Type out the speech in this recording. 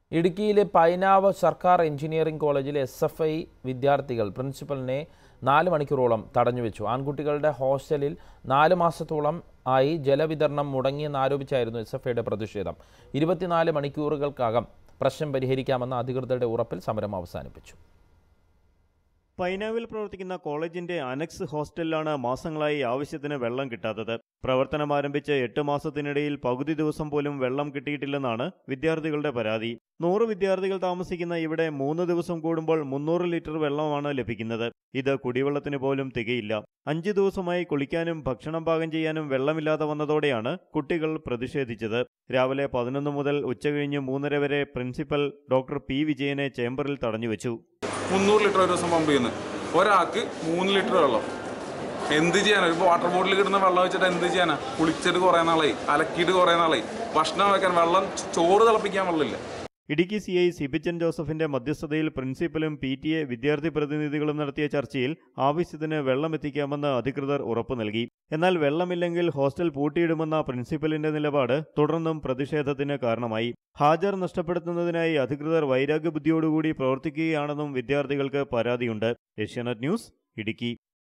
ഇടുക്കിയിലെ പൈനാവ് സർക്കാർ എഞ്ചിനീയറിംഗ് കോളേജിലെ എസ് എഫ് ഐ വിദ്യാർത്ഥികൾ പ്രിൻസിപ്പലിനെ നാല് മണിക്കൂറോളം തടഞ്ഞുവെച്ചു ആൺകുട്ടികളുടെ ഹോസ്റ്റലിൽ നാല് മാസത്തോളം ആയി ജലവിതരണം മുടങ്ങിയെന്നാരോപിച്ചായിരുന്നു എസ് എഫ് ഐയുടെ പ്രതിഷേധം ഇരുപത്തിനാല് മണിക്കൂറുകൾക്കകം പ്രശ്നം പരിഹരിക്കാമെന്ന അധികൃതരുടെ ഉറപ്പിൽ സമരം അവസാനിപ്പിച്ചു പൈനാവിൽ പ്രവർത്തിക്കുന്ന കോളേജിന്റെ അനക്സ് ഹോസ്റ്റലിലാണ് മാസങ്ങളായി ആവശ്യത്തിന് വെള്ളം കിട്ടാത്തത് പ്രവർത്തനം ആരംഭിച്ച് എട്ട് മാസത്തിനിടയിൽ പകുതി ദിവസം പോലും വെള്ളം കിട്ടിയിട്ടില്ലെന്നാണ് വിദ്യാർത്ഥികളുടെ പരാതി നൂറ് വിദ്യാർത്ഥികൾ താമസിക്കുന്ന ഇവിടെ മൂന്ന് ദിവസം കൂടുമ്പോൾ മുന്നൂറ് ലിറ്റർ വെള്ളമാണ് ലഭിക്കുന്നത് ഇത് കുടിവെള്ളത്തിന് പോലും തികയില്ല അഞ്ചു ദിവസമായി കുളിക്കാനും ഭക്ഷണം പാകം ചെയ്യാനും വെള്ളമില്ലാതെ വന്നതോടെയാണ് കുട്ടികൾ പ്രതിഷേധിച്ചത് രാവിലെ പതിനൊന്ന് മുതൽ ഉച്ചകഴിഞ്ഞ് മൂന്നര വരെ പ്രിൻസിപ്പൽ ഡോക്ടർ പി വിജയനെ ചേംബറിൽ തടഞ്ഞുവെച്ചു മുന്നൂറ് ലിറ്റർ ഒരു ദിവസം പമ്പ് ചെയ്യുന്നത് ഒരാൾക്ക് മൂന്ന് ലിറ്റർ വെള്ളം എന്ത് ചെയ്യാനാ ഇപ്പോൾ വാട്ടർ ബോട്ടിൽ കിട്ടുന്ന വെള്ളം വെച്ചിട്ട് എന്ത് ചെയ്യാനാ കുളിച്ചിട്ട് കുറേ നാളായി അലക്കിയിട്ട് കുറേ നാളായി ഭക്ഷണം വെക്കാൻ വെള്ളം ചോറ് തിളപ്പിക്കാൻ വെള്ളമില്ല ഇടുക്കി സി ഐ സിബിച്ചൻ ജോസഫിന്റെ മധ്യസ്ഥതയിൽ പ്രിൻസിപ്പലും പി ടി എ വിദ്യാർത്ഥി പ്രതിനിധികളും നടത്തിയ ചർച്ചയിൽ ആവശ്യത്തിന് വെള്ളം എത്തിക്കാമെന്ന് അധികൃതർ ഉറപ്പു നൽകി എന്നാൽ വെള്ളമില്ലെങ്കിൽ ഹോസ്റ്റൽ പൂട്ടിയിടുമെന്ന പ്രിൻസിപ്പലിന്റെ നിലപാട് തുടർന്നും പ്രതിഷേധത്തിന് കാരണമായി ഹാജർ നഷ്ടപ്പെടുത്തുന്നതിനായി അധികൃതർ വൈരാഗ്യബുദ്ധിയോടുകൂടി പ്രവർത്തിക്കുകയാണെന്നും വിദ്യാർത്ഥികൾക്ക് പരാതിയുണ്ട് ഏഷ്യാനെറ്റ് ന്യൂസ് ഇടുക്കി